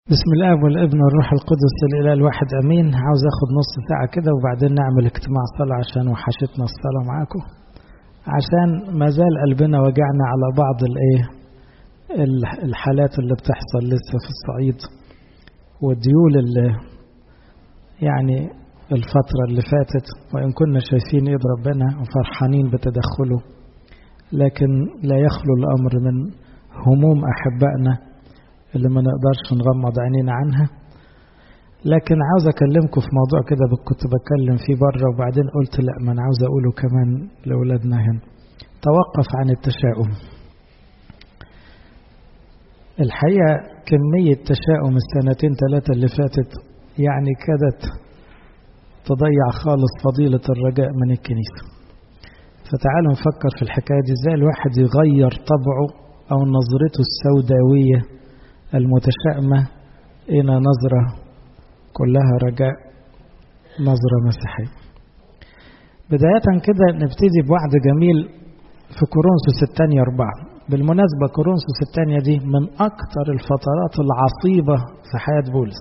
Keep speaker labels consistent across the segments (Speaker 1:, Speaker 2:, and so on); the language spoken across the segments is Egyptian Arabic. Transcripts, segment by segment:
Speaker 1: بسم الله والابن والروح القدس الاله الواحد امين عاوز اخد نص ساعه كده وبعدين نعمل اجتماع صلاه عشان وحشتنا الصلاه معاكم عشان ما زال قلبنا وجعنا على بعض الايه الحالات اللي بتحصل لسه في الصعيد والديول اللي يعني الفترة اللي فاتت وإن كنا شايفين إيد ربنا وفرحانين بتدخله لكن لا يخلو الأمر من هموم أحبائنا اللي ما نقدرش نغمض عينينا عنها لكن عاوز اكلمكم في موضوع كده كنت بتكلم فيه بره وبعدين قلت لا ما انا عاوز اقوله كمان لاولادنا هنا توقف عن التشاؤم الحقيقه كميه تشاؤم السنتين ثلاثه اللي فاتت يعني كادت تضيع خالص فضيله الرجاء من الكنيسه فتعالوا نفكر في الحكايه دي ازاي الواحد يغير طبعه او نظرته السوداويه المتشائمة إلى نظرة كلها رجاء نظرة مسيحية بداية كده نبتدي بوعد جميل في كورنثوس الثانية أربعة بالمناسبة كورنثوس الثانية دي من أكثر الفترات العصيبة في حياة بولس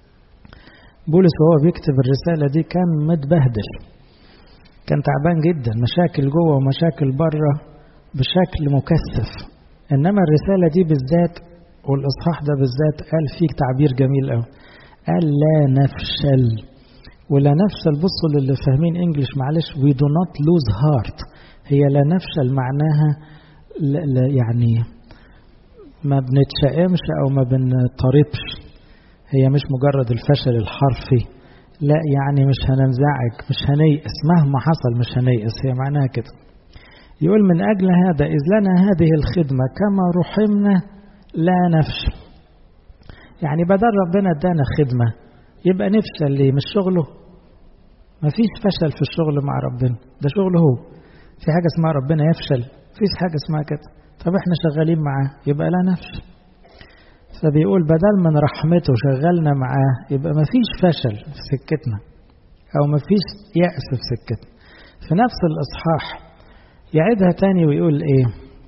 Speaker 1: بولس وهو بيكتب الرسالة دي كان متبهدل كان تعبان جدا مشاكل جوه ومشاكل بره بشكل مكثف إنما الرسالة دي بالذات والإصحاح ده بالذات قال فيه تعبير جميل قوي قال لا نفشل ولا نفشل بصوا للي فاهمين انجلش معلش we do not lose heart هي لا نفشل معناها لا لا يعني ما بنتشائمش او ما بنضطربش هي مش مجرد الفشل الحرفي لا يعني مش هننزعج مش هنيأس مهما حصل مش هنيأس هي معناها كده يقول من أجل هذا إذ لنا هذه الخدمة كما رحمنا لا نفشل يعني بدل ربنا ادانا خدمة يبقى نفشل ليه مش شغله مفيش فشل في الشغل مع ربنا ده شغله هو في حاجة اسمها ربنا يفشل مفيش حاجة اسمها كده طب احنا شغالين معاه يبقى لا نفشل فبيقول بدل من رحمته شغلنا معاه يبقى مفيش فشل في سكتنا او مفيش يأس في سكتنا في نفس الإصحاح يعيدها تاني ويقول ايه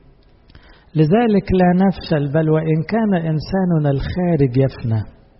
Speaker 1: لذلك لا نفشل بل وإن كان إنساننا الخارج يفنى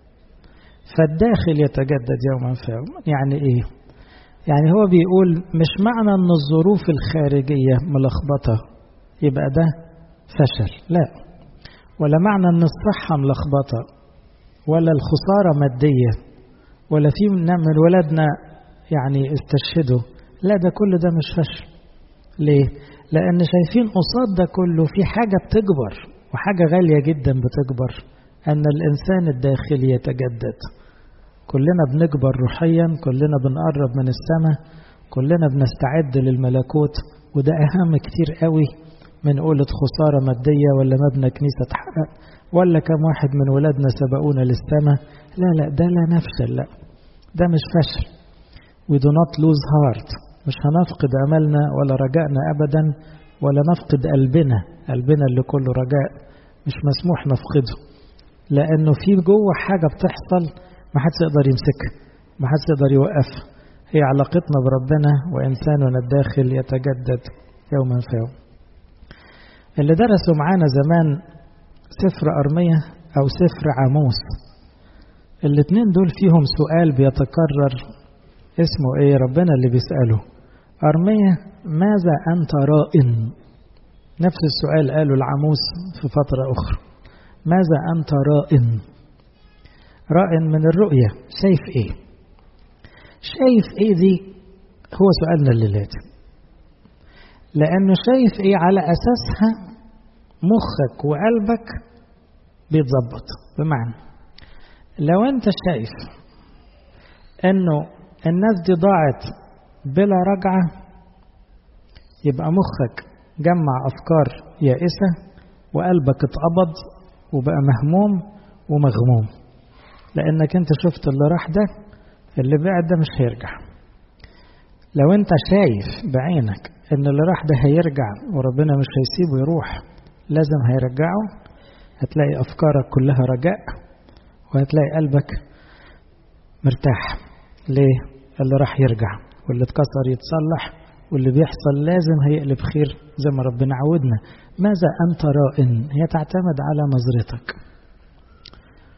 Speaker 1: فالداخل يتجدد يوما فيوم يعني إيه يعني هو بيقول مش معنى أن الظروف الخارجية ملخبطة يبقى ده فشل لا ولا معنى أن الصحة ملخبطة ولا الخسارة مادية ولا في من ولادنا يعني استشهدوا لا ده كل ده مش فشل ليه لأن شايفين قصاد ده كله في حاجة بتكبر وحاجة غالية جدا بتكبر أن الإنسان الداخلي يتجدد كلنا بنكبر روحيا كلنا بنقرب من السماء كلنا بنستعد للملكوت وده أهم كتير قوي من قولة خسارة مادية ولا مبنى كنيسة اتحقق ولا كم واحد من ولادنا سبقونا للسماء لا لا ده لا نفشل لا ده مش فشل we do not lose heart مش هنفقد أملنا ولا رجائنا أبدا ولا نفقد قلبنا قلبنا اللي كله رجاء مش مسموح نفقده لأنه في جوه حاجة بتحصل ما حدش يقدر يمسكها ما حدش يقدر يوقفها هي علاقتنا بربنا وإنساننا الداخل يتجدد يوما فيوم اللي درسوا معانا زمان سفر أرمية أو سفر عاموس الاتنين دول فيهم سؤال بيتكرر اسمه ايه ربنا اللي بيسأله أرمية ماذا أنت رائن نفس السؤال قاله العموس في فترة أخرى ماذا أنت رائن رائن من الرؤية شايف إيه شايف إيه دي هو سؤالنا الليلاتي لأنه شايف إيه على أساسها مخك وقلبك بيتظبط بمعنى لو أنت شايف إنه الناس دي ضاعت بلا رجعة يبقى مخك جمع أفكار يائسة وقلبك اتقبض وبقى مهموم ومغموم لأنك أنت شفت اللي راح ده اللي بعد ده مش هيرجع لو أنت شايف بعينك إن اللي راح ده هيرجع وربنا مش هيسيبه يروح لازم هيرجعه هتلاقي أفكارك كلها رجاء وهتلاقي قلبك مرتاح ليه؟ اللي راح يرجع واللي اتكسر يتصلح واللي بيحصل لازم هيقلب خير زي ما ربنا عودنا ماذا أنت رائن هي تعتمد على نظرتك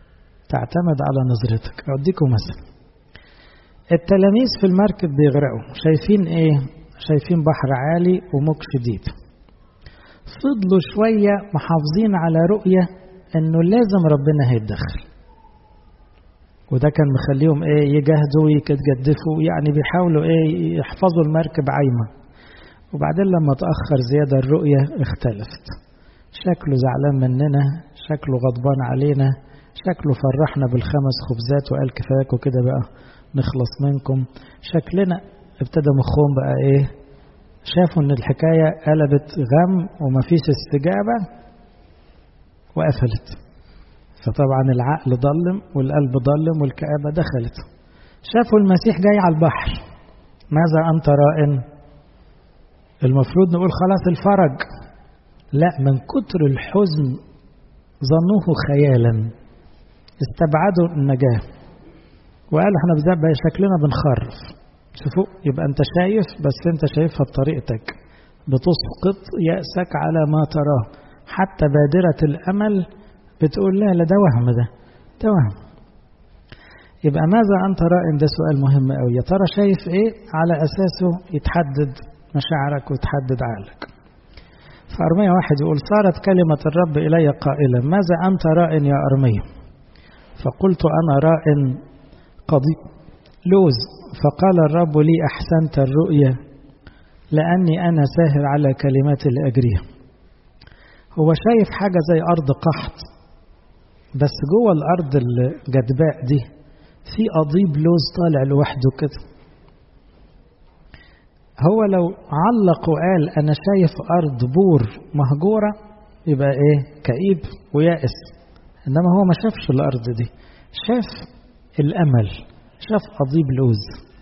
Speaker 1: تعتمد على نظرتك أديكم مثل التلاميذ في المركب بيغرقوا شايفين ايه شايفين بحر عالي وموج شديد فضلوا شوية محافظين على رؤية انه لازم ربنا هيتدخل وده كان مخليهم ايه يجاهدوا ويتجدفوا يعني بيحاولوا ايه يحفظوا المركب عايمة وبعدين لما تأخر زيادة الرؤية اختلفت شكله زعلان مننا شكله غضبان علينا شكله فرحنا بالخمس خبزات وقال كفاكوا كده بقى نخلص منكم شكلنا ابتدى مخهم بقى ايه شافوا ان الحكاية قلبت غم ومفيش استجابة وقفلت فطبعا العقل ضلم والقلب ضلم والكآبة دخلت شافوا المسيح جاي على البحر ماذا أنت رائن المفروض نقول خلاص الفرج لا من كتر الحزن ظنوه خيالا استبعدوا النجاة وقالوا احنا بقى شكلنا بنخرف شوفوا يبقى انت شايف بس انت شايفها بطريقتك بتسقط يأسك على ما تراه حتى بادرة الأمل بتقول لا لا ده وهم ده ده وهم يبقى ماذا أنت رائن ده سؤال مهم أوي يا ترى شايف إيه على أساسه يتحدد مشاعرك ويتحدد عقلك فأرمية واحد يقول صارت كلمة الرب إلي قائلا ماذا أنت رائن يا أرمية فقلت أنا رائن قضي لوز فقال الرب لي أحسنت الرؤية لأني أنا ساهر على كلمات الأجرية هو شايف حاجة زي أرض قحط بس جوه الأرض الجدباء دي في قضيب لوز طالع لوحده كده هو لو علق وقال أنا شايف أرض بور مهجورة يبقى إيه كئيب ويائس إنما هو ما شافش الأرض دي شاف الأمل شاف قضيب لوز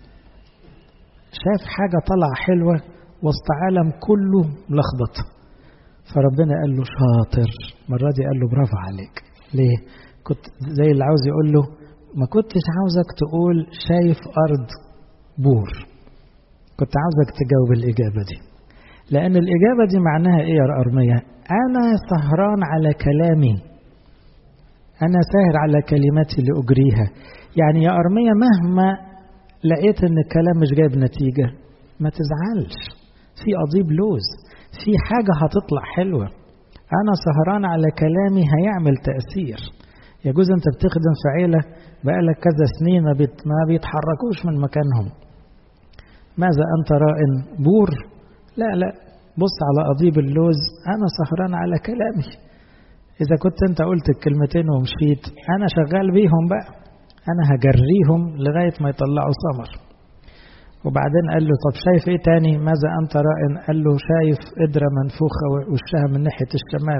Speaker 1: شاف حاجة طلع حلوة وسط عالم كله ملخبط فربنا قال له شاطر المرة دي قال له برافو عليك ليه كنت زي اللي عاوز يقول له ما كنتش عاوزك تقول شايف أرض بور كنت عاوزك تجاوب الإجابة دي لأن الإجابة دي معناها إيه يا أرمية أنا سهران على كلامي أنا ساهر على كلماتي لأجريها يعني يا أرمية مهما لقيت إن الكلام مش جايب نتيجة ما تزعلش في قضيب لوز في حاجة هتطلع حلوة أنا سهران على كلامي هيعمل تأثير يجوز أنت بتخدم في عيلة بقالك كذا سنين ما, بيت ما بيتحركوش من مكانهم ماذا أنت رائن بور لا لا بص على قضيب اللوز أنا سهران على كلامي إذا كنت أنت قلت الكلمتين ومشيت أنا شغال بيهم بقى أنا هجريهم لغاية ما يطلعوا ثمر وبعدين قال له طب شايف ايه تاني ماذا انت رائن قال له شايف قدرة منفوخة وشها من ناحية الشمال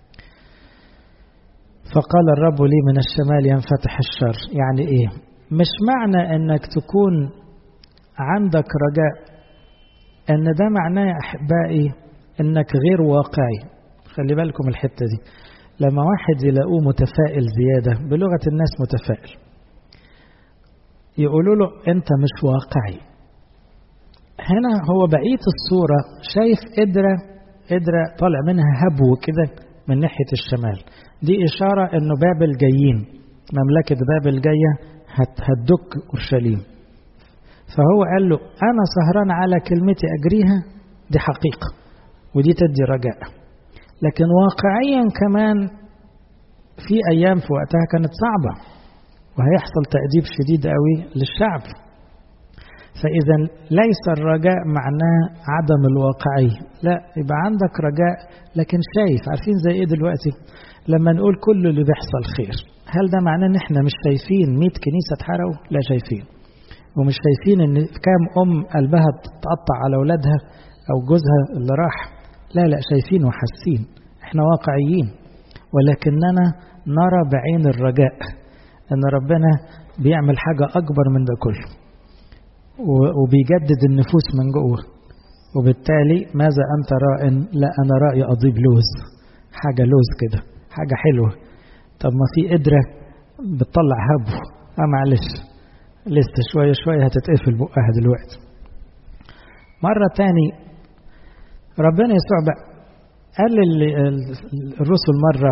Speaker 1: فقال الرب لي من الشمال ينفتح الشر يعني ايه مش معنى انك تكون عندك رجاء ان ده معناه يا احبائي انك غير واقعي خلي بالكم الحتة دي لما واحد يلاقوه متفائل زيادة بلغة الناس متفائل يقولوا له انت مش واقعي هنا هو بقية الصورة شايف قدرة قدرة طالع منها هبو كده من ناحية الشمال دي إشارة إنه بابل جايين مملكة بابل جاية هتدك أورشليم فهو قال له أنا سهران على كلمتي أجريها دي حقيقة ودي تدي رجاء لكن واقعيا كمان في أيام في وقتها كانت صعبة وهيحصل تأديب شديد قوي للشعب فإذا ليس الرجاء معناه عدم الواقعية لا يبقى عندك رجاء لكن شايف عارفين زي ايه دلوقتي لما نقول كل اللي بيحصل خير هل ده معناه ان احنا مش شايفين 100 كنيسة اتحرقوا لا شايفين ومش شايفين ان كام ام قلبها تقطع على اولادها او جوزها اللي راح لا لا شايفين وحاسين احنا واقعيين ولكننا نرى بعين الرجاء ان ربنا بيعمل حاجة اكبر من ده كله وبيجدد النفوس من جوه وبالتالي ماذا أنت رائن لا أنا رأي أضيب لوز حاجة لوز كده حاجة حلوة طب ما في قدرة بتطلع هبو اه معلش لسه شوية شوية هتتقفل بقها دلوقتي مرة تاني ربنا يسوع بقى قال الرسل مرة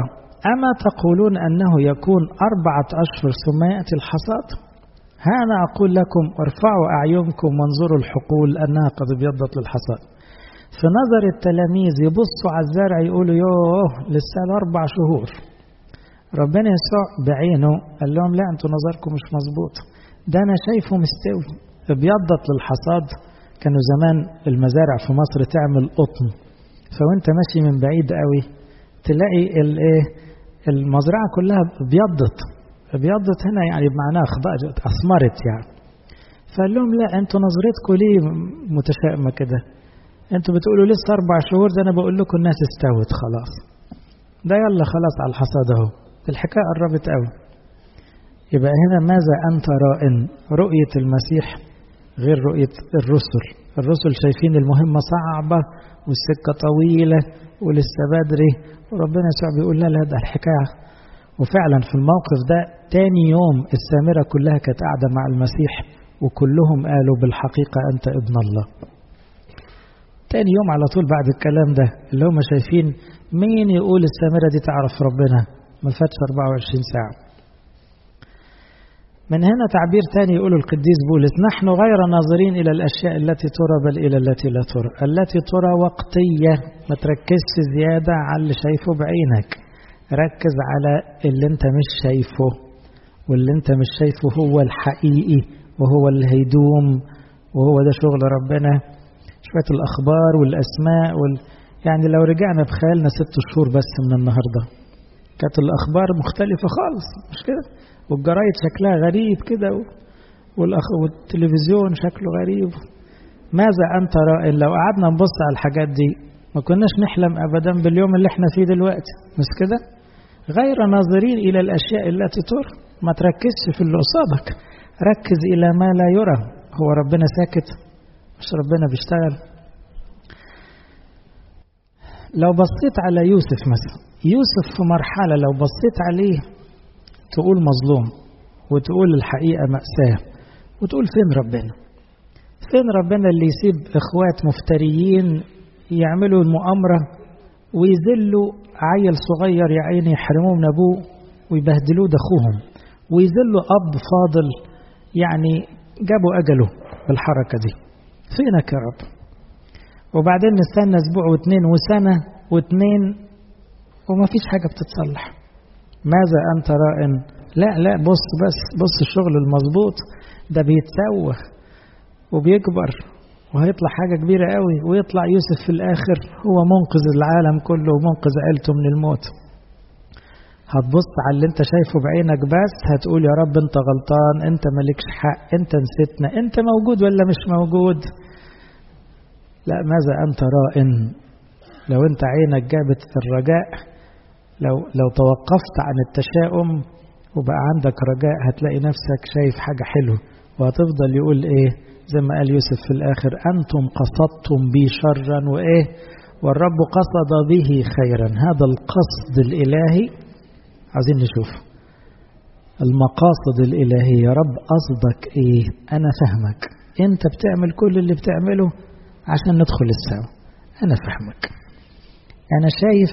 Speaker 1: أما تقولون أنه يكون أربعة أشهر ثم يأتي الحصاد هذا أقول لكم ارفعوا أعينكم وانظروا الحقول أنها قد ابيضت للحصاد في نظر التلاميذ يبصوا على الزرع يقولوا يوه لسه أربع شهور ربنا يسوع بعينه قال لهم لا انتوا نظركم مش مظبوط ده انا شايفه مستوي ابيضت للحصاد كانوا زمان المزارع في مصر تعمل قطن فوانت ماشي من بعيد قوي تلاقي الايه المزرعه كلها ابيضت ابيضت هنا يعني بمعناها اثمرت يعني فقال لهم لا انتوا نظرتكم ليه متشائمه كده انتوا بتقولوا لسه اربع شهور ده انا بقول لكم الناس استوت خلاص ده يلا خلاص على الحصاد اهو الحكايه قربت قوي يبقى هنا ماذا انت رائن رؤيه المسيح غير رؤيه الرسل الرسل شايفين المهمه صعبه والسكه طويله ولسه بدري وربنا يسوع بيقول لا لا ده الحكايه وفعلا في الموقف ده تاني يوم السامره كلها كانت قاعده مع المسيح وكلهم قالوا بالحقيقه انت ابن الله تاني يوم على طول بعد الكلام ده اللي هم شايفين مين يقول السامرة دي تعرف ربنا ما فاتش 24 ساعة من هنا تعبير تاني يقول القديس بولس نحن غير ناظرين إلى الأشياء التي ترى بل إلى التي لا ترى التي ترى وقتية ما تركزش زيادة على اللي شايفه بعينك ركز على اللي انت مش شايفه واللي انت مش شايفه هو الحقيقي وهو اللي هيدوم وهو ده شغل ربنا شوية الأخبار والأسماء وال... يعني لو رجعنا بخيالنا ست شهور بس من النهاردة كانت الأخبار مختلفة خالص مش كده والجرايد شكلها غريب كده والأخ... والتلفزيون شكله غريب ماذا أنت رائن لو قعدنا نبص على الحاجات دي ما كناش نحلم أبدا باليوم اللي احنا فيه دلوقتي مش كده غير ناظرين إلى الأشياء التي ترى ما تركزش في اللي قصادك ركز إلى ما لا يرى هو ربنا ساكت مش ربنا بيشتغل لو بصيت على يوسف مثلا يوسف في مرحلة لو بصيت عليه تقول مظلوم وتقول الحقيقة مأساة وتقول فين ربنا فين ربنا اللي يسيب اخوات مفتريين يعملوا المؤامرة ويذلوا عيل صغير يا عيني يحرموه من ابوه ويبهدلوه ده اخوهم ويذلوا اب فاضل يعني جابوا اجله بالحركة دي فينك يا رب وبعدين نستنى اسبوع واثنين وسنة واثنين وما فيش حاجة بتتصلح ماذا أنت رائن لا لا بص بس بص الشغل المظبوط ده بيتسوى وبيكبر وهيطلع حاجة كبيرة قوي ويطلع يوسف في الآخر هو منقذ العالم كله ومنقذ عيلته من الموت هتبص على اللي انت شايفه بعينك بس هتقول يا رب انت غلطان انت مالكش حق انت نسيتنا انت موجود ولا مش موجود لا ماذا انت رائن لو انت عينك جابت الرجاء لو لو توقفت عن التشاؤم وبقى عندك رجاء هتلاقي نفسك شايف حاجة حلوة وهتفضل يقول ايه زي ما قال يوسف في الاخر انتم قصدتم بي شرا وايه والرب قصد به خيرا هذا القصد الالهي عايزين نشوف المقاصد الالهيه يا رب قصدك ايه انا فاهمك انت بتعمل كل اللي بتعمله عشان ندخل السماء انا فاهمك انا شايف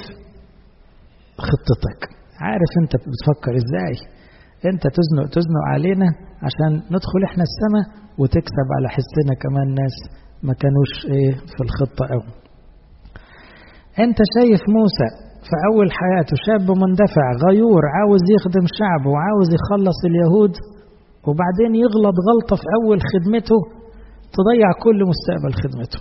Speaker 1: خطتك عارف انت بتفكر ازاي انت تزنق تزنق علينا عشان ندخل احنا السماء وتكسب على حسنا كمان ناس ما كانوش ايه في الخطة او انت شايف موسى في اول حياته شاب مندفع غيور عاوز يخدم شعبه وعاوز يخلص اليهود وبعدين يغلط غلطة في اول خدمته تضيع كل مستقبل خدمته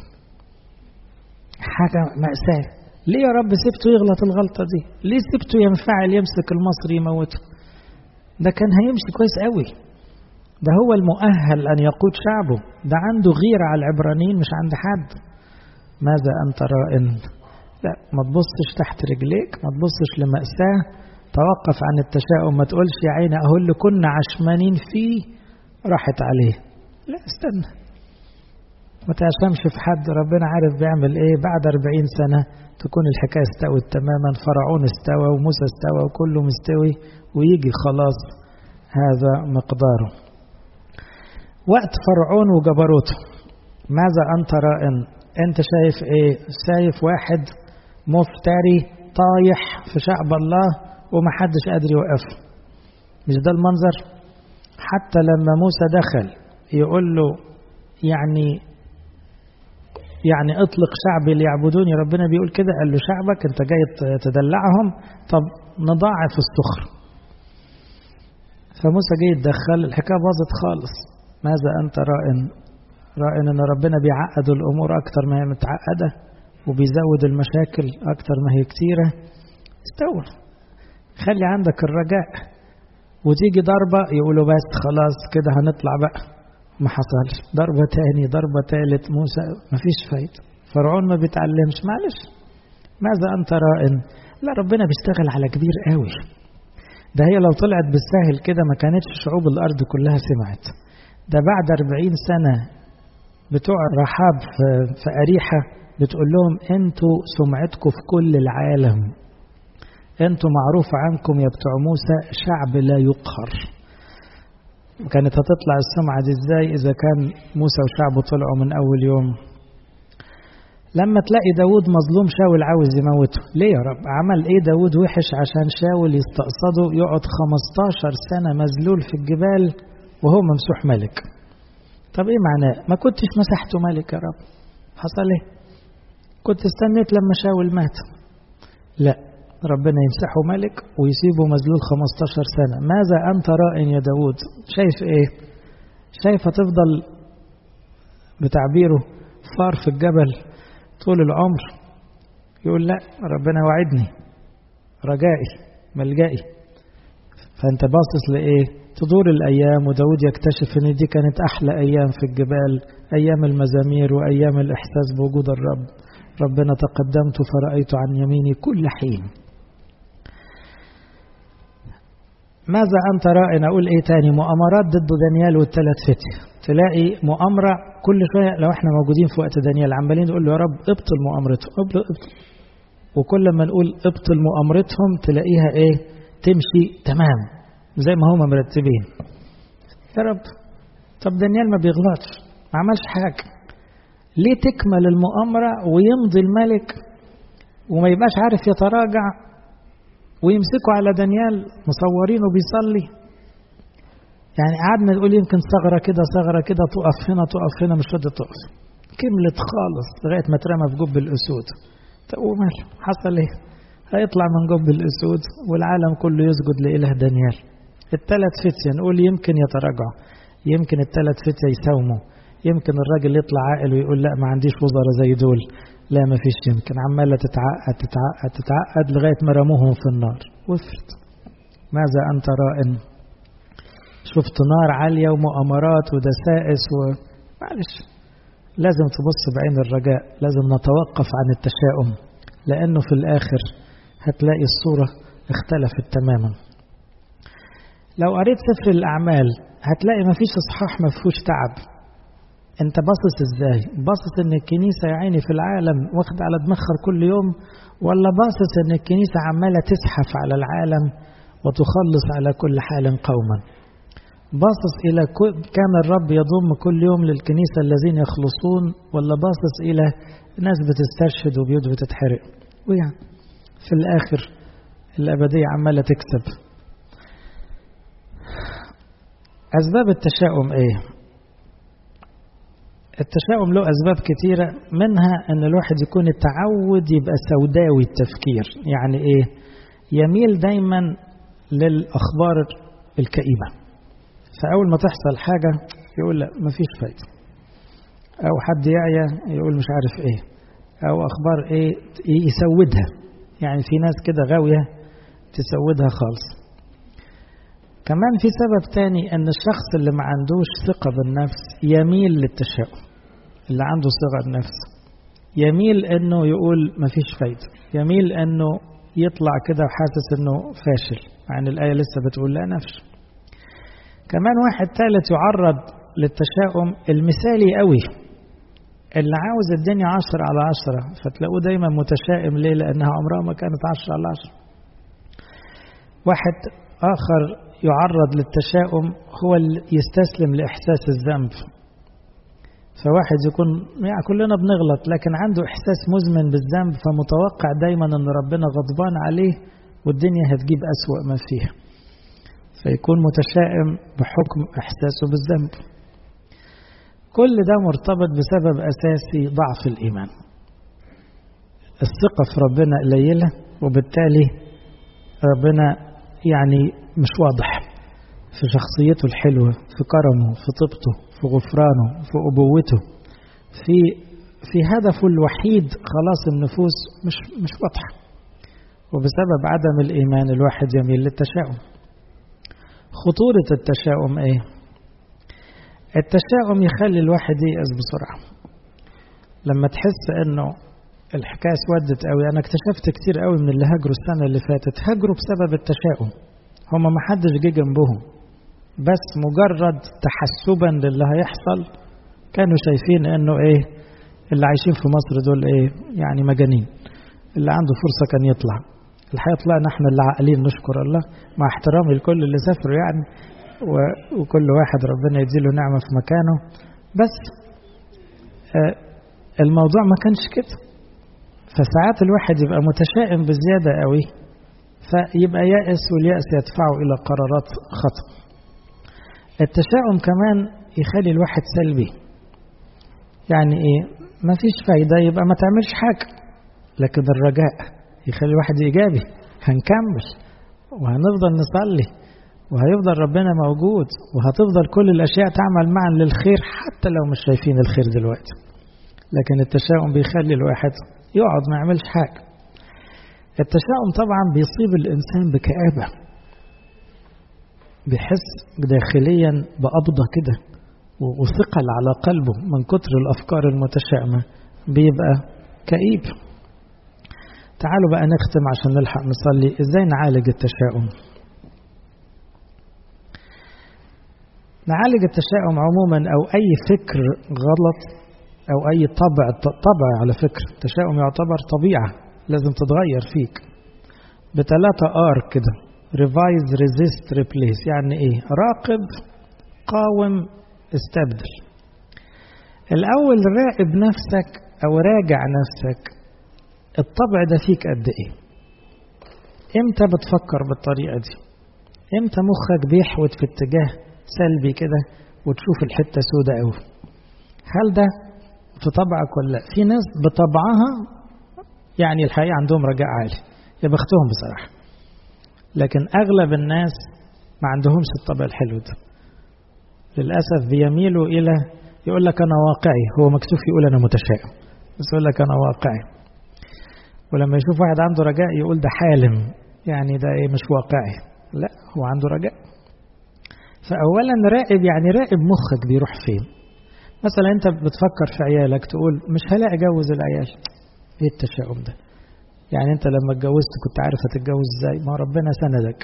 Speaker 1: حاجة مأساة ليه يا رب سبته يغلط الغلطة دي ليه سبته ينفعل يمسك المصري يموته ده كان هيمشي كويس قوي ده هو المؤهل أن يقود شعبه ده عنده غيرة على العبرانيين مش عند حد ماذا أنت رائن لا ما تبصش تحت رجليك ما تبصش لمأساة توقف عن التشاؤم ما تقولش يا عيني أهو اللي كنا عشمانين فيه راحت عليه لا استنى ما تعشمش في حد ربنا عارف بيعمل ايه بعد أربعين سنة تكون الحكاية استوت تماما فرعون استوى وموسى استوى وكله مستوي ويجي خلاص هذا مقداره وقت فرعون وجبروته ماذا أنت رائن أنت شايف إيه شايف واحد مفتري طايح في شعب الله ومحدش قادر يوقفه مش ده المنظر حتى لما موسى دخل يقول له يعني يعني اطلق شعبي ليعبدوني ربنا بيقول كده قال له شعبك انت جاي تدلعهم طب نضاعف السخر فموسى جه يتدخل الحكايه باظت خالص ماذا انت رائن رائن ان ربنا بيعقد الامور اكتر ما هي متعقده وبيزود المشاكل اكتر ما هي كتيره استوى خلي عندك الرجاء وتيجي ضربه يقولوا بس خلاص كده هنطلع بقى ما حصلش ضربة تاني ضربة تالت موسى ما فيش فايدة فرعون ما بيتعلمش معلش ماذا أنت رائن لا ربنا بيشتغل على كبير قوي ده هي لو طلعت بالساهل كده ما كانتش شعوب الأرض كلها سمعت ده بعد أربعين سنة بتوع رحاب في, في أريحة بتقول لهم انتوا سمعتكم في كل العالم انتوا معروف عنكم يا بتوع موسى شعب لا يقهر كانت هتطلع السمعة دي ازاي إذا كان موسى وشعبه طلعوا من أول يوم لما تلاقي داود مظلوم شاول عاوز يموته ليه يا رب عمل ايه داود وحش عشان شاول يستقصده يقعد 15 سنة مذلول في الجبال وهو ممسوح ملك طب ايه معناه ما كنتش مسحته ملك يا رب حصل ايه كنت استنيت لما شاول مات لا ربنا يمسحه ملك ويسيبه مذلول 15 سنة ماذا أنت رائن يا داود شايف إيه شايف هتفضل بتعبيره فار في الجبل طول العمر يقول لا ربنا وعدني رجائي ملجئي فأنت باصص لإيه تدور الأيام وداود يكتشف إن دي كانت أحلى أيام في الجبال أيام المزامير وأيام الإحساس بوجود الرب ربنا تقدمت فرأيت عن يميني كل حين ماذا أنت رائن أقول إيه تاني مؤامرات ضد دانيال والثلاث فتية تلاقي مؤامرة كل شوية لو إحنا موجودين في وقت دانيال عمالين نقول له يا رب ابطل مؤامرتهم ابطل, ابطل. وكل ما نقول ابطل مؤامرتهم تلاقيها إيه تمشي تمام زي ما هم مرتبين يا رب طب دانيال ما بيغلطش ما عملش حاجة ليه تكمل المؤامرة ويمضي الملك وما يبقاش عارف يتراجع ويمسكوا على دانيال مصورينه بيصلي يعني قعدنا نقول يمكن ثغرة كده ثغرة كده تقف هنا تقف هنا مش راضية تقف كملت خالص لغاية ما اترمى في جب الأسود طب ومال حصل ايه؟ هيطلع من جب الأسود والعالم كله يسجد لإله دانيال الثلاث فتية نقول يمكن يتراجعوا يمكن الثلاث فتية يساوموا يمكن الراجل يطلع عاقل ويقول لا ما عنديش وزراء زي دول لا ما فيش يمكن عمالة تتعقد تتعقد تتعقد لغاية ما رموهم في النار وفرت ماذا أنت رائن شفت نار عالية ومؤامرات ودسائس و... معلش لازم تبص بعين الرجاء لازم نتوقف عن التشاؤم لأنه في الآخر هتلاقي الصورة اختلفت تماما لو قريت سفر الأعمال هتلاقي مفيش إصحاح مفهوش تعب انت باصص ازاي باصص ان الكنيسة يا عيني في العالم واخد على دماغها كل يوم ولا باصص ان الكنيسة عمالة تزحف على العالم وتخلص على كل حال قوما باصص الى كان الرب يضم كل يوم للكنيسة الذين يخلصون ولا باصص الى ناس بتسترشد وبيوت بتتحرق ويعني في الاخر الابدية عمالة تكسب اسباب التشاؤم ايه التشاؤم له أسباب كثيرة منها أن الواحد يكون التعود يبقى سوداوي التفكير يعني إيه يميل دايما للأخبار الكئيبة فأول ما تحصل حاجة يقول لا مفيش فايدة أو حد يعيا يقول مش عارف إيه أو أخبار إيه يسودها يعني في ناس كده غاوية تسودها خالص كمان في سبب تاني ان الشخص اللي ما عندوش ثقة بالنفس يميل للتشاؤم اللي عنده صغر نفس يميل انه يقول مفيش فايدة يميل انه يطلع كده وحاسس انه فاشل مع ان الآية لسه بتقول لا نفش كمان واحد ثالث يعرض للتشاؤم المثالي قوي اللي عاوز الدنيا عشرة على عشرة فتلاقوه دايما متشائم ليه لأنها عمرها ما كانت عشرة على عشرة واحد آخر يعرض للتشاؤم هو اللي يستسلم لإحساس الذنب فواحد يكون يعني كلنا بنغلط لكن عنده إحساس مزمن بالذنب فمتوقع دايما أن ربنا غضبان عليه والدنيا هتجيب أسوأ ما فيها فيكون متشائم بحكم إحساسه بالذنب كل ده مرتبط بسبب أساسي ضعف الإيمان الثقة في ربنا قليلة وبالتالي ربنا يعني مش واضح في شخصيته الحلوة في كرمه في طيبته في غفرانه في أبوته في في هدفه الوحيد خلاص النفوس مش مش واضحة وبسبب عدم الإيمان الواحد يميل للتشاؤم خطورة التشاؤم إيه؟ التشاؤم يخلي الواحد ييأس بسرعة لما تحس إنه الحكاية اسودت قوي أنا اكتشفت كتير قوي من اللي هاجروا السنة اللي فاتت هاجروا بسبب التشاؤم هما ما حدش جه جنبهم بس مجرد تحسبا للي هيحصل كانوا شايفين انه ايه اللي عايشين في مصر دول ايه يعني مجانين اللي عنده فرصة كان يطلع الحقيقة طلعنا احنا اللي عاقلين نشكر الله مع احترامي لكل اللي سافروا يعني وكل واحد ربنا يديله نعمة في مكانه بس آه الموضوع ما كانش كده فساعات الواحد يبقى متشائم بزيادة قوي فيبقى يائس واليأس يدفعه إلى قرارات خطأ التشاؤم كمان يخلي الواحد سلبي يعني ايه ما فيش فايدة يبقى ما تعملش حاجة لكن الرجاء يخلي الواحد إيجابي هنكمل وهنفضل نصلي وهيفضل ربنا موجود وهتفضل كل الأشياء تعمل معا للخير حتى لو مش شايفين الخير دلوقتي لكن التشاؤم بيخلي الواحد يقعد ما يعملش حاجة التشاؤم طبعا بيصيب الإنسان بكآبة بيحس داخليا بقبضة كده وثقل على قلبه من كتر الأفكار المتشائمة بيبقى كئيب تعالوا بقى نختم عشان نلحق نصلي ازاي نعالج التشاؤم نعالج التشاؤم عموما او اي فكر غلط او اي طبع طبع على فكرة التشاؤم يعتبر طبيعة لازم تتغير فيك بثلاثة ار كده ريفايز ريزيست ريبليس يعني ايه راقب قاوم استبدل الاول راقب نفسك او راجع نفسك الطبع ده فيك قد ايه امتى بتفكر بالطريقه دي امتى مخك بيحوت في اتجاه سلبي كده وتشوف الحته سودة قوي هل ده في طبعك ولا لا في ناس بطبعها يعني الحقيقه عندهم رجاء عالي يا بختهم بصراحه لكن اغلب الناس ما عندهمش الطبع الحلو ده للاسف بيميلوا الى يقول لك انا واقعي هو مكسوف يقول انا متشائم بس يقول لك انا واقعي ولما يشوف واحد عنده رجاء يقول ده حالم يعني ده ايه مش واقعي لا هو عنده رجاء فأولا راقب يعني راقب مخك بيروح فين مثلا انت بتفكر في عيالك تقول مش هلاقي اجوز العيال ايه التشاؤم ده يعني انت لما اتجوزت كنت عارف هتتجوز ازاي ما ربنا سندك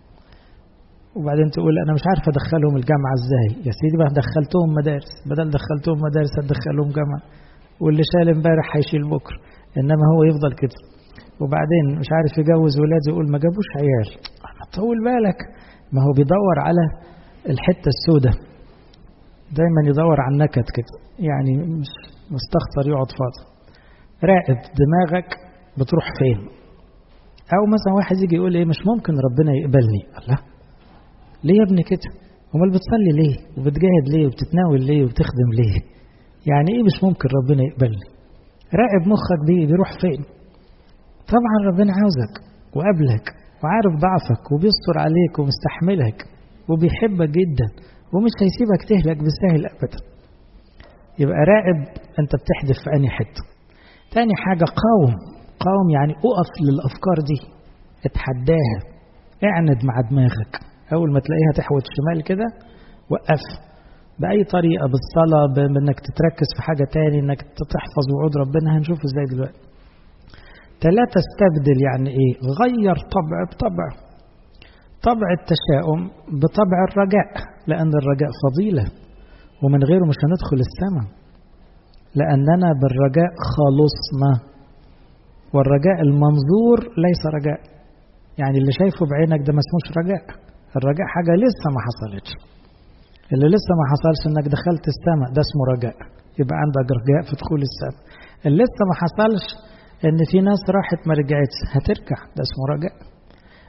Speaker 1: وبعدين تقول انا مش عارف ادخلهم الجامعه ازاي يا سيدي بقى دخلتهم مدارس بدل دخلتهم مدارس هتدخلهم جامعه واللي شال امبارح هيشيل بكره انما هو يفضل كده وبعدين مش عارف يجوز ولاده يقول ما جابوش عيال ما طول بالك ما هو بيدور على الحته السوداء دايما يدور على النكد كده يعني مش مستخسر يقعد فاضي راقب دماغك بتروح فين او مثلا واحد يجي يقول ايه مش ممكن ربنا يقبلني الله ليه يا ابني كده امال بتصلي ليه وبتجاهد ليه وبتتناول ليه وبتخدم ليه يعني ايه مش ممكن ربنا يقبلني راقب مخك بيه بيروح فين طبعا ربنا عاوزك وقبلك وعارف ضعفك وبيستر عليك ومستحملك وبيحبك جدا ومش هيسيبك تهلك بالسهل ابدا يبقى راقب انت بتحدف في انهي حته تاني حاجه قاوم قاوم يعني اقف للافكار دي اتحداها اعند مع دماغك اول ما تلاقيها تحوت شمال كده وقف بأي طريقة بالصلاة بأنك تتركز في حاجة تاني أنك تحفظ وعود ربنا هنشوف إزاي دلوقتي ثلاثة استبدل يعني إيه غير طبع بطبع طبع التشاؤم بطبع الرجاء لأن الرجاء فضيلة ومن غيره مش هندخل السماء لأننا بالرجاء خلصنا والرجاء المنظور ليس رجاء يعني اللي شايفه بعينك ده ما اسموش رجاء الرجاء حاجة لسه ما حصلتش اللي لسه ما حصلش انك دخلت السماء ده اسمه رجاء يبقى عندك رجاء في دخول السماء اللي لسه ما حصلش ان في ناس راحت ما رجعتش هترجع ده اسمه رجاء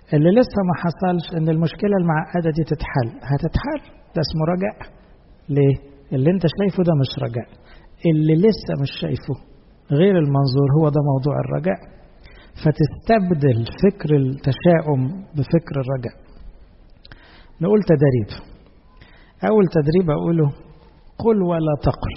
Speaker 1: اللي لسه ما حصلش ان المشكله المعقده دي تتحل هتتحل ده اسمه رجاء ليه اللي انت شايفه ده مش رجاء اللي لسه مش شايفه غير المنظور هو ده موضوع الرجاء فتستبدل فكر التشاؤم بفكر الرجاء نقول تدريب اول تدريب اقوله قل ولا تقل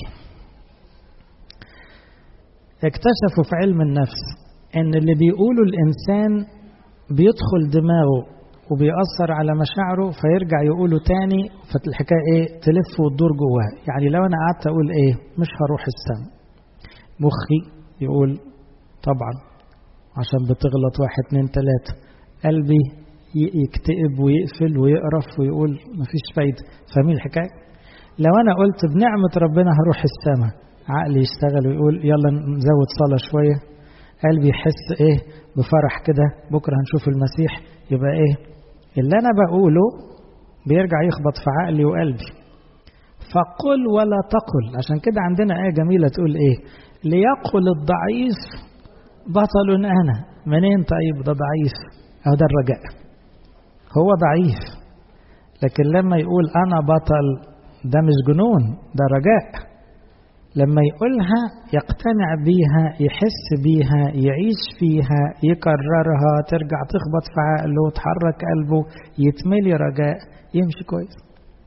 Speaker 1: اكتشفوا في علم النفس ان اللي بيقوله الانسان بيدخل دماغه وبيأثر على مشاعره فيرجع يقوله تاني فالحكاية ايه تلف وتدور جواه يعني لو انا قعدت اقول ايه مش هروح السما مخي يقول طبعا عشان بتغلط واحد اتنين تلاتة قلبي يكتئب ويقفل ويقرف ويقول مفيش فايدة فاهمين الحكاية لو انا قلت بنعمة ربنا هروح السما عقلي يشتغل ويقول يلا نزود صلاة شوية قلبي يحس ايه بفرح كده بكرة هنشوف المسيح يبقى ايه اللي انا بقوله بيرجع يخبط في عقلي وقلبي فقل ولا تقل عشان كده عندنا آية جميلة تقول ايه ليقل الضعيف بطل انا منين طيب ده ضعيف اهو ده الرجاء هو ضعيف لكن لما يقول انا بطل ده مش جنون ده رجاء لما يقولها يقتنع بيها يحس بيها يعيش فيها يكررها ترجع تخبط في عقله وتحرك قلبه يتملي رجاء يمشي كويس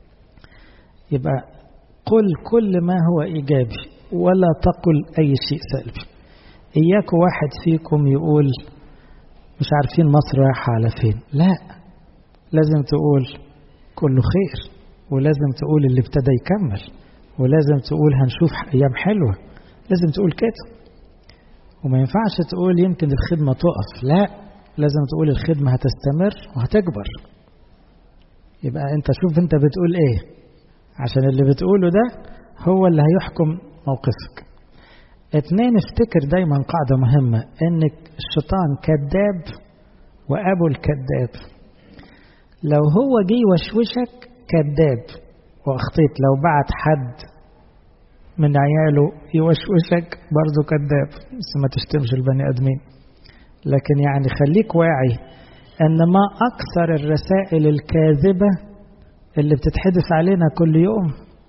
Speaker 1: يبقى قل كل ما هو إيجابي ولا تقل أي شيء سلبي إياك واحد فيكم يقول مش عارفين مصر رايحة على فين لا لازم تقول كله خير ولازم تقول اللي ابتدى يكمل ولازم تقول هنشوف أيام حلوة لازم تقول كده وما ينفعش تقول يمكن الخدمة تقف لا لازم تقول الخدمة هتستمر وهتكبر يبقى انت شوف انت بتقول ايه عشان اللي بتقوله ده هو اللي هيحكم موقفك اتنين افتكر دايما قاعدة مهمة ان الشيطان كذاب وابو الكذاب لو هو جه يوشوشك كذاب واخطيت لو بعت حد من عياله يوشوشك برضه كذاب بس ما تشتمش البني ادمين لكن يعني خليك واعي ان ما اكثر الرسائل الكاذبه اللي بتتحدث علينا كل يوم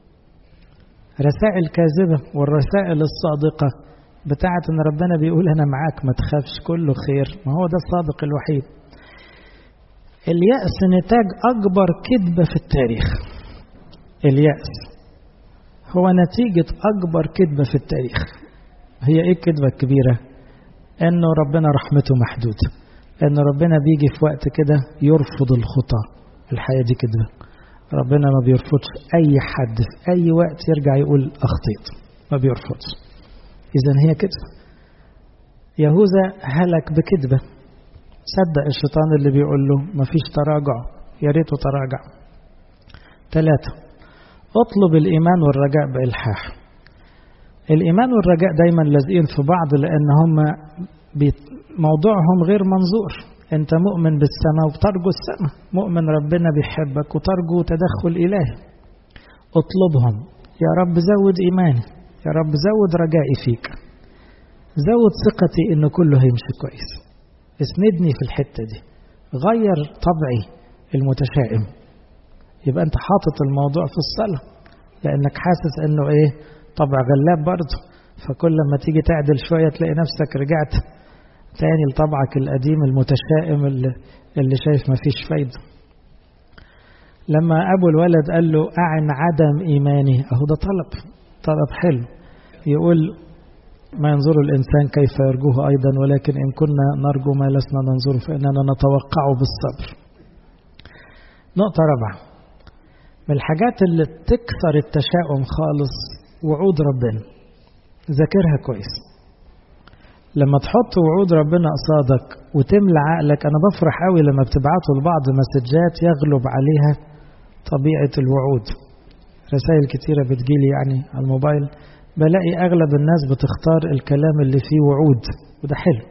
Speaker 1: رسائل كاذبه والرسائل الصادقه بتاعت ان ربنا بيقول انا معاك ما تخافش كله خير ما هو ده الصادق الوحيد اليأس نتاج أكبر كذبة في التاريخ اليأس هو نتيجة أكبر كذبة في التاريخ هي إيه الكذبة الكبيرة؟ إنه ربنا رحمته محدودة إن ربنا بيجي في وقت كده يرفض الخطى الحياة دي كذبة ربنا ما بيرفضش أي حد في أي وقت يرجع يقول أخطيت ما بيرفضش إذا هي كذبة يهوذا هلك بكذبة صدق الشيطان اللي بيقول له مفيش تراجع يا ريته تراجع ثلاثة اطلب الإيمان والرجاء بإلحاح الإيمان والرجاء دايما لازقين في بعض لأن هم موضوعهم غير منظور أنت مؤمن بالسماء وبترجو السماء مؤمن ربنا بيحبك وترجو تدخل إلهي اطلبهم يا رب زود إيماني يا رب زود رجائي فيك زود ثقتي إن كله هيمشي كويس اسندني في الحتة دي غير طبعي المتشائم يبقى انت حاطط الموضوع في الصلاة لانك حاسس انه ايه طبع غلاب برضه فكل لما تيجي تعدل شوية تلاقي نفسك رجعت تاني لطبعك القديم المتشائم اللي, اللي شايف مفيش فايدة لما أبو الولد قال له أعن عدم إيماني أهو ده طلب طلب حلو يقول ما ينظر الإنسان كيف يرجوه أيضا ولكن إن كنا نرجو ما لسنا ننظر فإننا نتوقعه بالصبر نقطة رابعة من الحاجات اللي تكسر التشاؤم خالص وعود ربنا ذاكرها كويس لما تحط وعود ربنا قصادك وتملى عقلك انا بفرح قوي لما بتبعتوا لبعض مسجات يغلب عليها طبيعة الوعود رسائل كتيرة بتجيلي يعني على الموبايل بلاقي اغلب الناس بتختار الكلام اللي فيه وعود وده حلو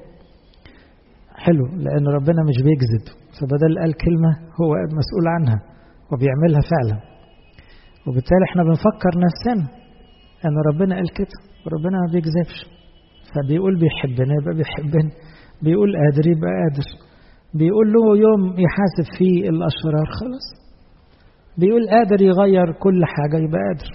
Speaker 1: حلو لان ربنا مش بيكذب فبدل قال كلمة هو مسؤول عنها وبيعملها فعلا وبالتالي احنا بنفكر نفسنا ان ربنا قال كده وربنا ما بيكذبش فبيقول بيحبنا يبقى بيحبنا بيقول قادر يبقى قادر بيقول له يوم يحاسب فيه الأشرار خلاص بيقول قادر يغير كل حاجة يبقى قادر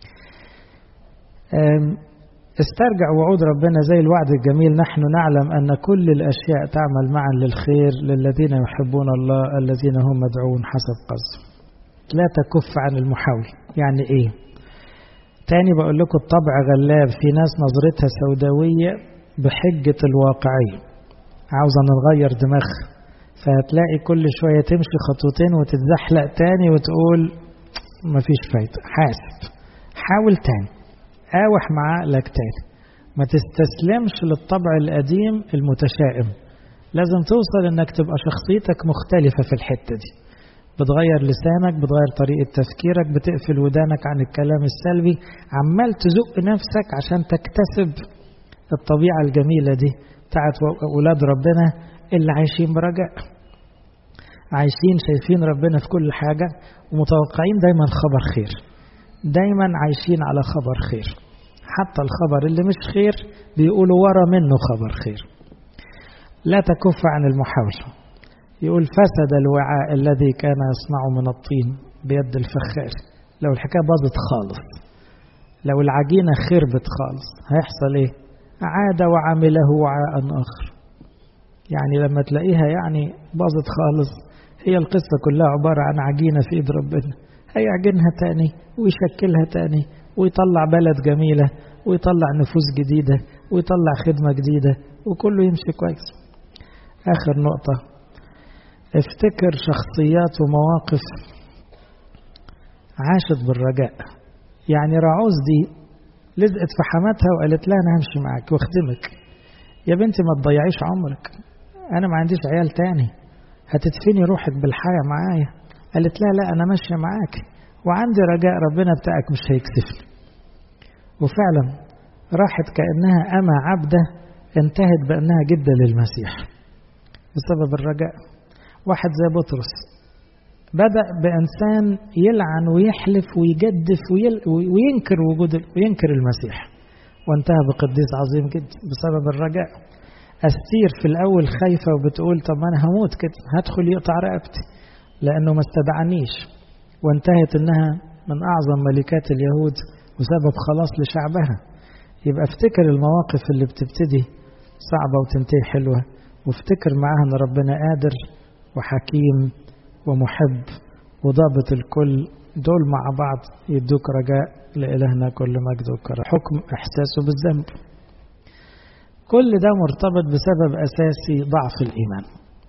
Speaker 1: استرجع وعود ربنا زي الوعد الجميل نحن نعلم أن كل الأشياء تعمل معا للخير للذين يحبون الله الذين هم مدعون حسب قصده لا تكف عن المحاولة يعني إيه تاني بقول لكم الطبع غلاب في ناس نظرتها سوداوية بحجة الواقعية عاوزة نغير دماغها فهتلاقي كل شوية تمشي خطوتين وتتزحلق تاني وتقول مفيش فايدة حاسب حاول تاني قاوح مع عقلك تاني ما تستسلمش للطبع القديم المتشائم لازم توصل انك تبقى شخصيتك مختلفة في الحتة دي بتغير لسانك بتغير طريقة تفكيرك بتقفل ودانك عن الكلام السلبي عمال تزق نفسك عشان تكتسب الطبيعة الجميلة دي بتاعت أولاد ربنا اللي عايشين برجاء عايشين شايفين ربنا في كل حاجة ومتوقعين دايما خبر خير دايما عايشين على خبر خير حتى الخبر اللي مش خير بيقولوا ورا منه خبر خير لا تكف عن المحاولة يقول فسد الوعاء الذي كان يصنع من الطين بيد الفخار لو الحكاية باظت خالص لو العجينة خربت خالص هيحصل ايه عاد وعمله وعاء آخر يعني لما تلاقيها يعني باظت خالص هي القصة كلها عبارة عن عجينة في إيد ربنا هيعجنها تاني ويشكلها تاني ويطلع بلد جميلة ويطلع نفوس جديدة ويطلع خدمة جديدة وكله يمشي كويس آخر نقطة افتكر شخصيات ومواقف عاشت بالرجاء يعني راعوز دي لزقت في حماتها وقالت لها أنا همشي معاك واخدمك يا بنتي ما تضيعيش عمرك أنا ما عنديش عيال تاني هتدفني روحك بالحياة معايا قالت لها لا أنا ماشية معاك وعندي رجاء ربنا بتاعك مش هيكسفني وفعلا راحت كأنها أما عبدة انتهت بأنها جدة للمسيح بسبب الرجاء واحد زي بطرس بدأ بإنسان يلعن ويحلف ويجدف وينكر وجود وينكر المسيح وانتهى بقديس عظيم جدا بسبب الرجاء أستير في الأول خايفة وبتقول طب أنا هموت كده هدخل يقطع رقبتي لأنه ما استدعنيش وانتهت إنها من أعظم ملكات اليهود وسبب خلاص لشعبها يبقى افتكر المواقف اللي بتبتدي صعبة وتنتهي حلوة وافتكر معاها ان ربنا قادر وحكيم ومحب وضابط الكل دول مع بعض يدوك رجاء لإلهنا كل مجد وكرم حكم إحساسه بالذنب كل ده مرتبط بسبب أساسي ضعف الإيمان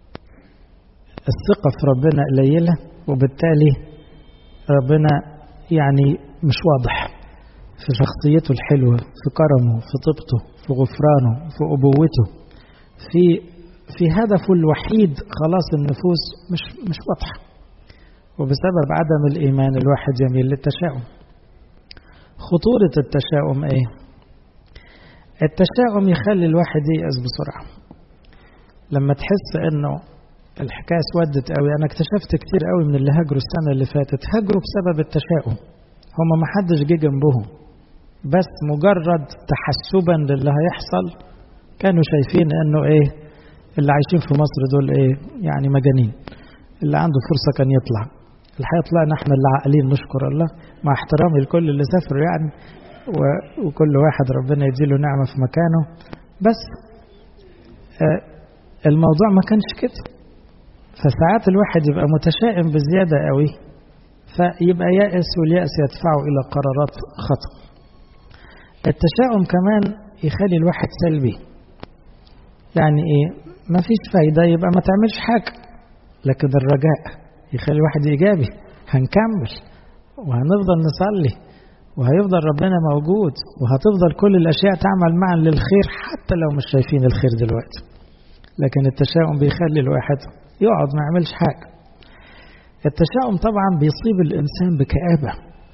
Speaker 1: الثقة في ربنا قليلة وبالتالي ربنا يعني مش واضح في شخصيته الحلوة في كرمه في طيبته في غفرانه في أبوته في في هدفه الوحيد خلاص النفوس مش مش واضحة وبسبب عدم الإيمان الواحد يميل للتشاؤم خطورة التشاؤم إيه؟ التشاؤم يخلي الواحد ييأس بسرعة لما تحس إنه الحكاية اسودت قوي أنا اكتشفت كتير قوي من اللي هاجروا السنة اللي فاتت هاجروا بسبب التشاؤم هما ما حدش جه جنبهم بس مجرد تحسبا للي هيحصل كانوا شايفين انه ايه اللي عايشين في مصر دول ايه يعني مجانين اللي عنده فرصه كان يطلع الحقيقه طلعنا احنا اللي عاقلين نشكر الله مع احترامي لكل اللي سافروا يعني وكل واحد ربنا يديله نعمه في مكانه بس آه الموضوع ما كانش كده فساعات الواحد يبقى متشائم بزياده قوي فيبقى يائس واليأس يدفعه إلى قرارات خطأ التشاؤم كمان يخلي الواحد سلبي يعني ايه ما فيش فايدة يبقى ما تعملش حاجة لكن الرجاء يخلي الواحد إيجابي هنكمل وهنفضل نصلي وهيفضل ربنا موجود وهتفضل كل الأشياء تعمل معا للخير حتى لو مش شايفين الخير دلوقتي لكن التشاؤم بيخلي الواحد يقعد ما يعملش حاجة التشاؤم طبعا بيصيب الإنسان بكآبة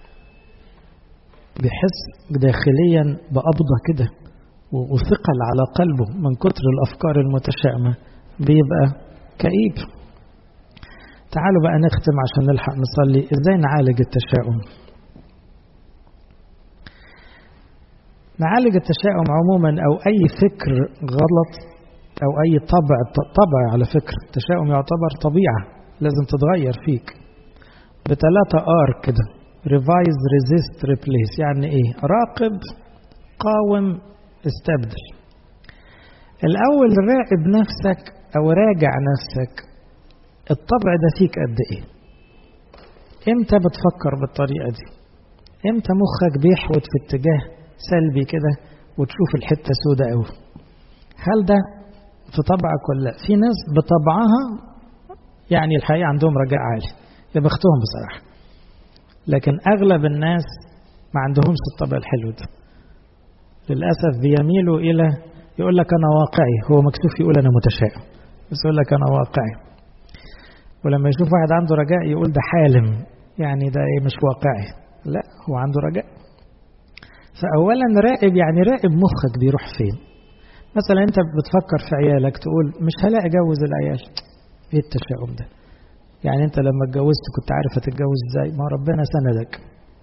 Speaker 1: بيحس داخليا بقبضة كده وثقل على قلبه من كتر الأفكار المتشائمة بيبقى كئيب تعالوا بقى نختم عشان نلحق نصلي ازاي نعالج التشاؤم نعالج التشاؤم عموما او اي فكر غلط أو أي طبع طبع على فكرة التشاؤم يعتبر طبيعة لازم تتغير فيك بثلاثة آر كده ريفايز ريزيست ريبليس يعني إيه راقب قاوم استبدل الأول راقب نفسك أو راجع نفسك الطبع ده فيك قد إيه إمتى بتفكر بالطريقة دي إمتى مخك بيحوت في اتجاه سلبي كده وتشوف الحتة سودة أوي هل ده في طبعك ولا لا في ناس بطبعها يعني الحقيقة عندهم رجاء عالي يا بختهم بصراحة لكن أغلب الناس ما عندهمش الطبع الحلو ده للأسف بيميلوا إلى يقول لك أنا واقعي هو مكسوف يقول أنا متشائم بس يقول لك أنا واقعي ولما يشوف واحد عنده رجاء يقول ده حالم يعني ده إيه مش واقعي لا هو عنده رجاء فأولا راقب يعني راقب مخك بيروح فين مثلا أنت بتفكر في عيالك تقول مش هلاقي أجوز العيال إيه التشاؤم ده يعني أنت لما اتجوزت كنت عارف هتتجوز إزاي ما ربنا سندك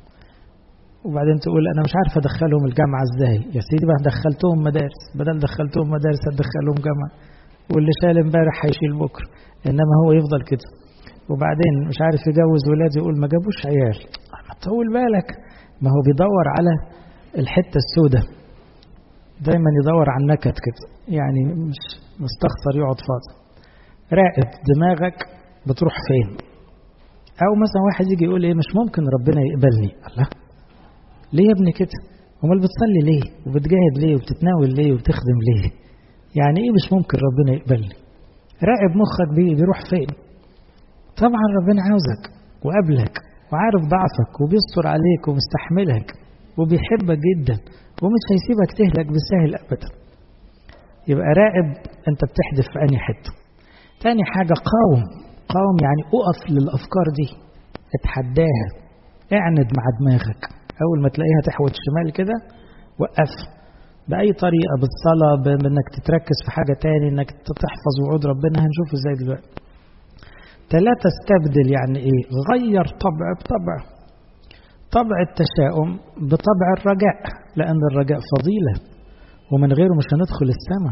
Speaker 1: وبعدين تقول انا مش عارف ادخلهم الجامعه ازاي يا سيدي بقى دخلتهم مدارس بدل دخلتهم مدارس هتدخلهم جامعه واللي شال امبارح هيشيل بكره انما هو يفضل كده وبعدين مش عارف يجوز ولاده يقول ما جابوش عيال ما تطول بالك ما هو بيدور على الحته السوداء دايما يدور على النكد كده يعني مش مستخسر يقعد فاضي راقب دماغك بتروح فين او مثلا واحد يجي يقول ايه مش ممكن ربنا يقبلني الله ليه يا ابني كده امال بتصلي ليه وبتجاهد ليه وبتتناول ليه وبتخدم ليه يعني ايه مش ممكن ربنا يقبلني راقب مخك بيه بيروح فين طبعا ربنا عاوزك وقابلك وعارف ضعفك وبيستر عليك ومستحملك وبيحبك جدا ومش هيسيبك تهلك بالسهل ابدا يبقى راقب انت بتحدف في انهي حته تاني حاجه قاوم قاوم يعني اقف للافكار دي اتحداها اعند مع دماغك أول ما تلاقيها تحوت شمال كده وقف بأي طريقة بالصلاة بأنك تتركز في حاجة تاني أنك تحفظ وعود ربنا هنشوف ازاي دلوقتي ثلاثة استبدل يعني ايه غير طبع بطبع طبع التشاؤم بطبع الرجاء لأن الرجاء فضيلة ومن غيره مش هندخل السماء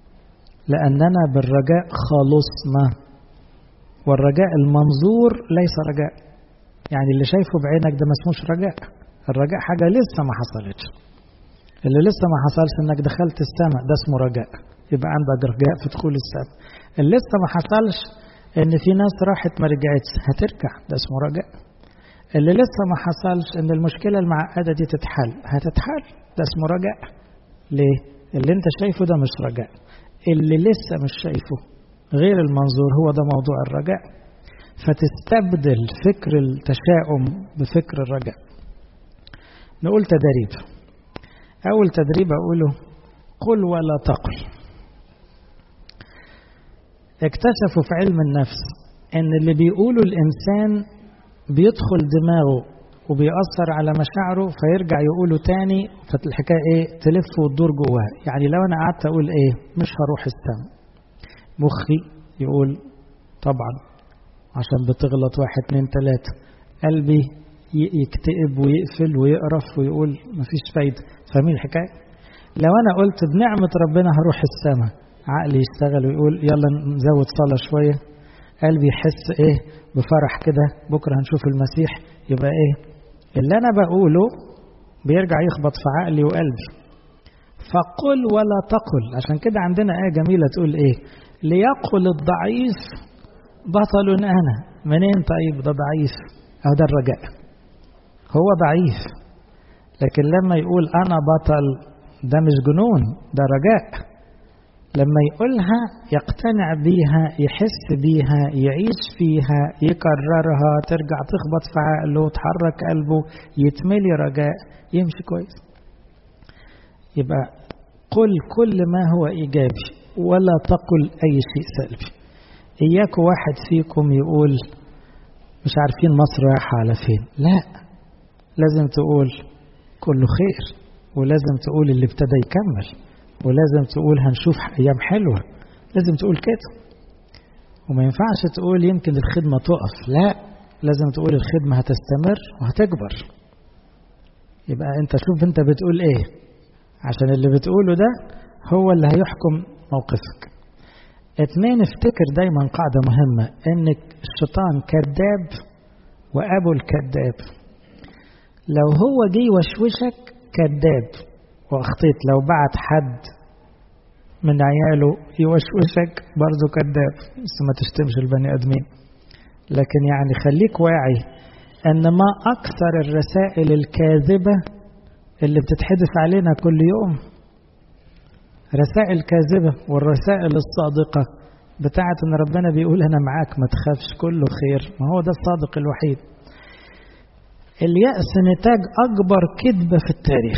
Speaker 1: لأننا بالرجاء خلصنا والرجاء المنظور ليس رجاء يعني اللي شايفه بعينك ده ما اسموش رجاء الرجاء حاجة لسه ما حصلتش اللي لسه ما حصلش انك دخلت السماء ده اسمه رجاء يبقى عندك رجاء في دخول السماء اللي لسه ما حصلش ان في ناس راحت ما رجعتش هترجع ده اسمه رجاء اللي لسه ما حصلش ان المشكلة المعقدة دي تتحل هتتحل ده اسمه رجاء ليه اللي انت شايفه ده مش رجاء اللي لسه مش شايفه غير المنظور هو ده موضوع الرجاء فتستبدل فكر التشاؤم بفكر الرجاء نقول تدريب أول تدريب أقوله قل ولا تقل اكتشفوا في علم النفس ان اللي بيقوله الإنسان بيدخل دماغه وبيأثر على مشاعره فيرجع يقوله تاني فالحكاية ايه تلف وتدور جواها يعني لو انا قعدت اقول ايه مش هروح السما مخي يقول طبعا عشان بتغلط واحد اتنين تلاتة قلبي يكتئب ويقفل ويقرف ويقول مفيش فايدة فاهمين الحكاية لو أنا قلت بنعمة ربنا هروح السماء عقلي يشتغل ويقول يلا نزود صلاة شوية قلبي يحس ايه بفرح كده بكرة هنشوف المسيح يبقى ايه اللي أنا بقوله بيرجع يخبط في عقلي وقلبي فقل ولا تقل عشان كده عندنا آية جميلة تقول ايه ليقل الضعيف بطل أنا منين طيب ده ضعيف أو ده الرجاء هو ضعيف لكن لما يقول أنا بطل ده مش جنون ده رجاء لما يقولها يقتنع بيها يحس بيها يعيش فيها يكررها ترجع تخبط في عقله تحرك قلبه يتملي رجاء يمشي كويس يبقى قل كل ما هو إيجابي ولا تقل أي شيء سلبي إياك واحد فيكم يقول مش عارفين مصر رايحة على فين لا لازم تقول كله خير ولازم تقول اللي ابتدى يكمل ولازم تقول هنشوف أيام حلوة لازم تقول كده وما ينفعش تقول يمكن الخدمة تقف لا لازم تقول الخدمة هتستمر وهتكبر يبقى انت شوف انت بتقول ايه عشان اللي بتقوله ده هو اللي هيحكم موقفك اتنين افتكر دايما قاعدة مهمة ان الشيطان كذاب وابو الكذاب لو هو جه يوشوشك كذاب واخطيت لو بعت حد من عياله يوشوشك برضه كذاب بس ما تشتمش البني ادمين لكن يعني خليك واعي ان ما اكثر الرسائل الكاذبة اللي بتتحدث علينا كل يوم رسائل كاذبة والرسائل الصادقة بتاعت ان ربنا بيقول انا معاك ما تخافش كله خير ما هو ده الصادق الوحيد اليأس نتاج اكبر كذبة في التاريخ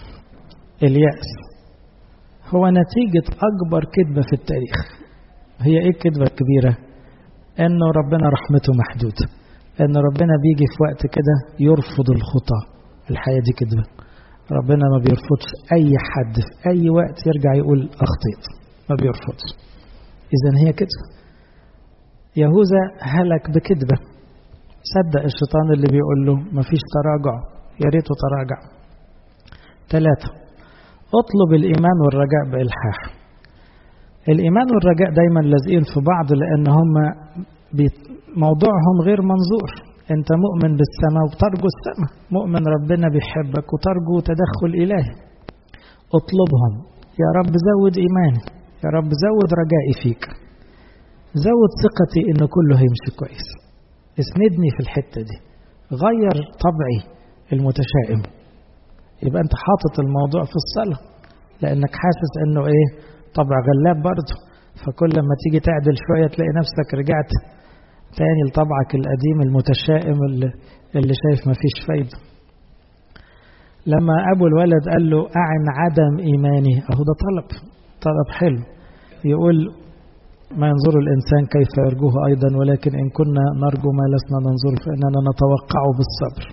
Speaker 1: اليأس هو نتيجة اكبر كذبة في التاريخ هي ايه الكذبة الكبيرة انه ربنا رحمته محدودة ان ربنا بيجي في وقت كده يرفض الخطى الحياة دي كذبة ربنا ما بيرفضش أي حد في أي وقت يرجع يقول أخطيت ما بيرفضش إذا هي كده يهوذا هلك بكذبة صدق الشيطان اللي بيقول له ما فيش تراجع يا ريته تراجع ثلاثة اطلب الإيمان والرجاء بإلحاح الإيمان والرجاء دايما لازقين في بعض لأن هم موضوعهم غير منظور انت مؤمن بالسماء وترجو السماء مؤمن ربنا بيحبك وترجو تدخل إلهي اطلبهم يا رب زود إيماني يا رب زود رجائي فيك زود ثقتي إن كله هيمشي كويس اسندني في الحتة دي غير طبعي المتشائم يبقى انت حاطط الموضوع في الصلاة لأنك حاسس إنه إيه طبع غلاب برضه فكل لما تيجي تعدل شوية تلاقي نفسك رجعت تاني لطبعك القديم المتشائم اللي, اللي شايف مفيش فايدة لما أبو الولد قال له أعن عدم إيماني أهو ده طلب طلب حلو يقول ما ينظر الإنسان كيف يرجوه أيضا ولكن إن كنا نرجو ما لسنا ننظر فإننا نتوقعه بالصبر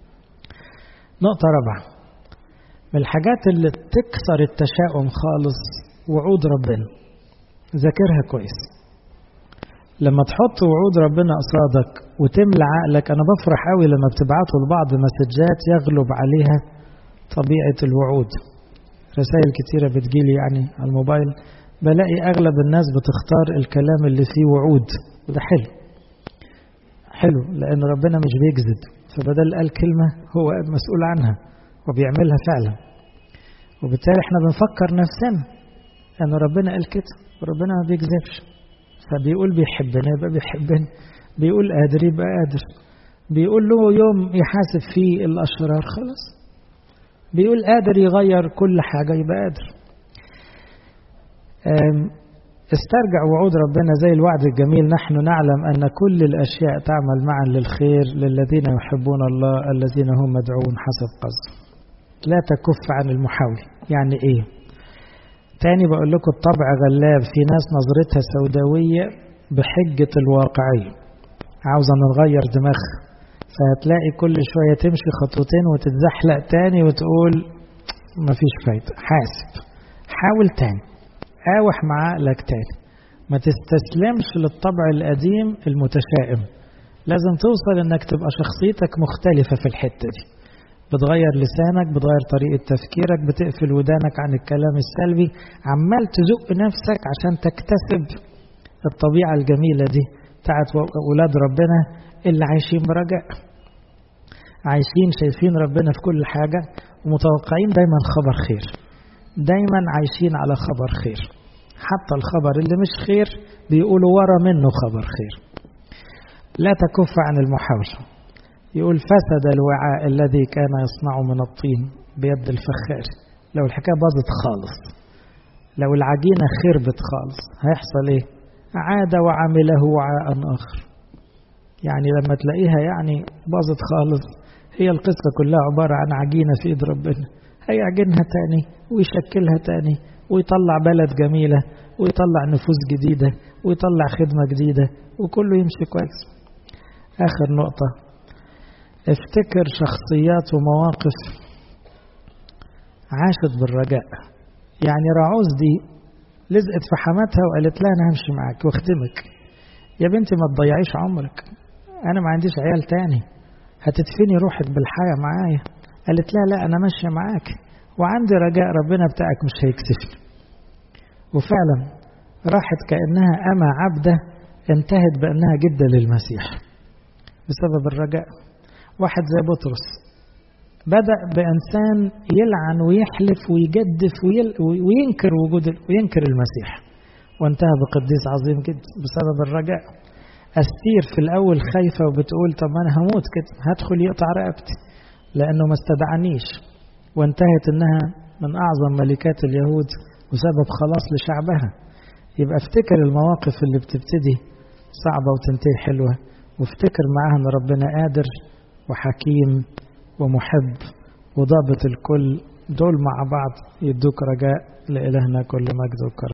Speaker 1: نقطة رابعة من الحاجات اللي تكسر التشاؤم خالص وعود ربنا ذاكرها كويس لما تحط وعود ربنا قصادك وتملى عقلك انا بفرح قوي لما بتبعتوا لبعض مسجات يغلب عليها طبيعه الوعود رسائل كتيره بتجيلي يعني على الموبايل بلاقي اغلب الناس بتختار الكلام اللي فيه وعود وده حلو حلو لان ربنا مش بيكذب فبدل قال كلمه هو مسؤول عنها وبيعملها فعلا وبالتالي احنا بنفكر نفسنا ان ربنا قال كده وربنا ما بيكذبش فبيقول بيحبنا يبقى بيحبنا بيقول قادر يبقى قادر بيقول له يوم يحاسب فيه الأشرار خلاص بيقول قادر يغير كل حاجة يبقى قادر استرجع وعود ربنا زي الوعد الجميل نحن نعلم أن كل الأشياء تعمل معا للخير للذين يحبون الله الذين هم مدعون حسب قصده لا تكف عن المحاولة يعني إيه تاني بقول لكم الطبع غلاب في ناس نظرتها سوداوية بحجة الواقعية عاوزة نغير دماغها فهتلاقي كل شوية تمشي خطوتين وتتزحلق تاني وتقول مفيش فايدة حاسب حاول تاني قاوح مع عقلك تاني ما تستسلمش للطبع القديم المتشائم لازم توصل انك تبقى شخصيتك مختلفة في الحتة دي بتغير لسانك بتغير طريقة تفكيرك بتقفل ودانك عن الكلام السلبي عمال تزق نفسك عشان تكتسب الطبيعة الجميلة دي بتاعت أولاد ربنا اللي عايشين برجاء عايشين شايفين ربنا في كل حاجة ومتوقعين دايما خبر خير دايما عايشين على خبر خير حتى الخبر اللي مش خير بيقولوا ورا منه خبر خير لا تكف عن المحاولة يقول فسد الوعاء الذي كان يصنع من الطين بيد الفخار لو الحكاية باظت خالص لو العجينة خربت خالص هيحصل ايه عاد وعمله وعاء آخر يعني لما تلاقيها يعني باظت خالص هي القصة كلها عبارة عن عجينة في ايد ربنا هيعجنها تاني ويشكلها تاني ويطلع بلد جميلة ويطلع نفوس جديدة ويطلع خدمة جديدة وكله يمشي كويس آخر نقطة افتكر شخصيات ومواقف عاشت بالرجاء يعني راعوز دي لزقت في حماتها وقالت لها انا همشي معاك واخدمك يا بنتي ما تضيعيش عمرك انا ما عنديش عيال تاني هتدفني روحك بالحياة معايا قالت لها لا انا ماشية معاك وعندي رجاء ربنا بتاعك مش هيكسفني وفعلا راحت كأنها أما عبدة انتهت بأنها جدة للمسيح بسبب الرجاء واحد زي بطرس بدأ بإنسان يلعن ويحلف ويجدف ويل وينكر وجود وينكر المسيح وانتهى بقديس عظيم جدا بسبب الرجاء أستير في الأول خايفة وبتقول طب أنا هموت كده هدخل يقطع رقبتي لأنه ما استدعانيش وانتهت إنها من أعظم ملكات اليهود وسبب خلاص لشعبها يبقى افتكر المواقف اللي بتبتدي صعبة وتنتهي حلوة وافتكر معاها ان ربنا قادر وحكيم ومحب وضابط الكل دول مع بعض يدوك رجاء لإلهنا كل مجد وكرم